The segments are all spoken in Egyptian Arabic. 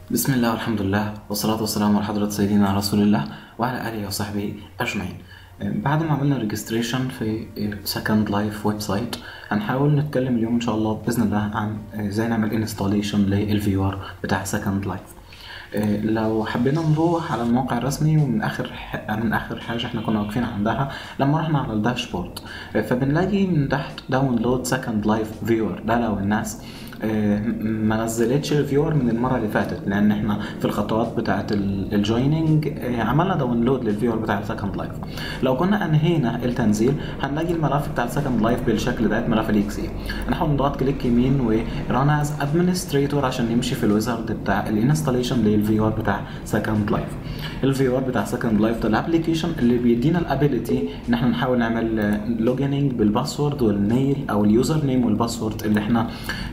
بسم الله والحمد لله والصلاة والسلام على حضرة سيدنا رسول الله وعلى آله وصحبه أجمعين بعد ما عملنا ريجستريشن في سكند لايف ويب سايت هنحاول نتكلم اليوم ان شاء الله باذن الله عن ازاي نعمل انستاليشن للفيور بتاع سكند لايف لو حبينا نروح على الموقع الرسمي ومن اخر ح... من اخر حاجه احنا كنا واقفين عندها لما رحنا على الداشبورد فبنلاقي من تحت داونلود سكند لايف فيور ده لو الناس ما نزلتش الفيور من المره اللي فاتت لان احنا في الخطوات بتاعه الجويننج عملنا داونلود للفيور بتاع السكند لايف لو كنا انهينا التنزيل هنلاقي الملف بتاع السكند لايف بالشكل ده ملف الاكس اي نحاول نضغط كليك يمين وران از ادمنستريتور عشان نمشي في الويزرد بتاع الانستاليشن للفيور بتاع سكند لايف الفيور بتاع سكند لايف ده الابلكيشن اللي بيدينا الابيليتي ان احنا نحاول نعمل لوجيننج بالباسورد والميل او اليوزر نيم والباسورد اللي احنا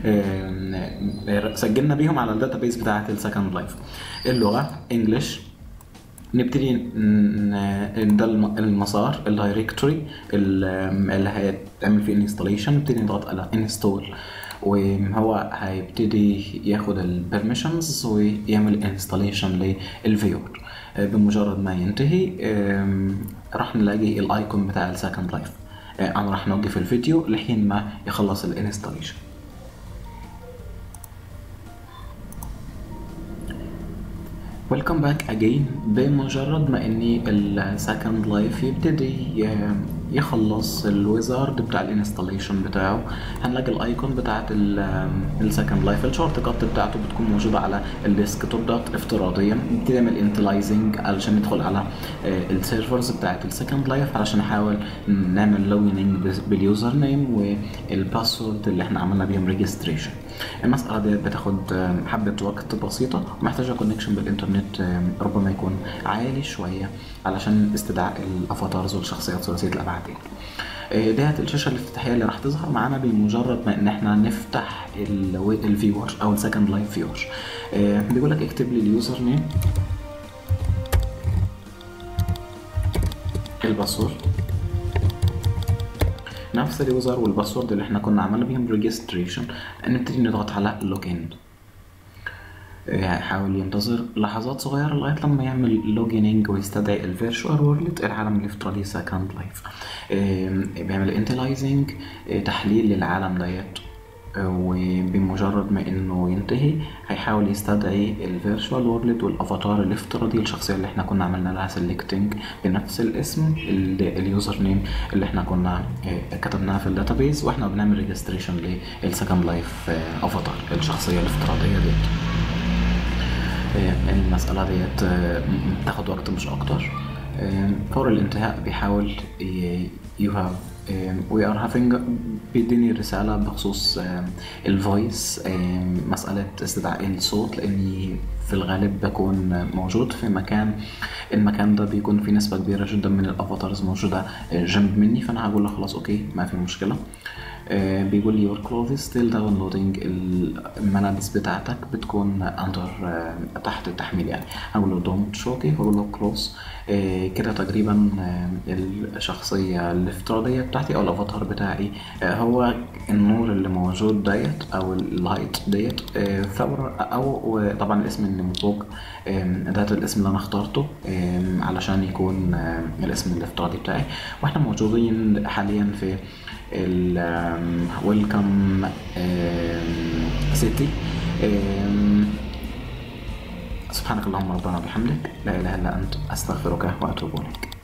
سجلنا بيهم على الداتابيس بتاعه السكند لايف اللغه انجلش نبتدي ده المسار الدايركتوري اللي هيتعمل فيه انستليشن نبتدي نضغط على انستول وهو هيبتدي ياخد البرميشنز ويعمل انستليشن للفيور بمجرد ما ينتهي راح نلاقي الايكون بتاع السكند لايف انا راح نوقف الفيديو لحين ما يخلص الانستليشن ويلكم باك اجين بمجرد ما اني السكند لايف يبتدي يخلص الويزارد بتاع الانستاليشن بتاعه هنلاقي الايكون بتاعت السكند لايف الشورت كات بتاعته بتكون موجوده على الديسك توب دوت افتراضيا نبتدي نعمل انتلايزنج علشان ندخل على السيرفرز بتاعت السكند لايف علشان نحاول نعمل لوجيننج باليوزر نيم والباسورد اللي احنا عملنا بيهم ريجستريشن المسألة دي بتاخد حبة وقت بسيطة ومحتاجة كونكشن بالإنترنت ربما يكون عالي شوية علشان استدعاء الأفاتارز والشخصيات ثلاثية الأبعاد ديت الشاشة الافتتاحية اللي راح تظهر معانا بمجرد ما إن إحنا نفتح الفيور أو السكند لايف فيور بيقول لك اكتب لي اليوزر نيم الباسورد نفس اليوزر والباسورد اللي احنا كنا عملنا بيهم ريجستريشن نبتدي نضغط على لوجين هيحاول ينتظر لحظات صغيرة لغاية لما يعمل لوجيننج ويستدعي الفيرشوال وورلد العالم الافتراضي سكند لايف بيعمل انتلايزنج تحليل للعالم ديت وبمجرد ما انه ينتهي هيحاول يستدعي الفيرشوال وورلد والافاتار الافتراضي الشخصيه اللي احنا كنا عملنا لها سيلكتنج بنفس الاسم اليوزر نيم اللي احنا كنا كتبناها في الداتابيز واحنا بنعمل ريجستريشن للسكند لايف افاتار الشخصيه الافتراضيه ديت المسألة ديت بتاخد وقت مش أكتر فور الانتهاء بيحاول you have we are having بيديني رسالة بخصوص الفويس مسألة استدعاء الصوت لأني في الغالب بكون موجود في مكان المكان ده بيكون فيه نسبة كبيرة جدا من الافاتارز موجودة جنب مني فأنا هقول له خلاص أوكي ما في مشكلة بيقول لي your clothes still downloading الملابس بتاعتك بتكون under تحت التحميل يعني هقول له don't show كيف هقول له close كده تقريبا الشخصية الافتراضية بتاعتي أو الأفاتار بتاعي هو النور اللي موجود ديت أو اللايت ديت ثورة أو طبعا الاسم اللي من فوق ده الاسم اللي أنا اخترته علشان يكون الاسم الافتراضي بتاعي واحنا موجودين حاليا في الويلكم سيتي سبحانك اللهم ربنا وبحمدك لا اله الا انت استغفرك واتوب اليك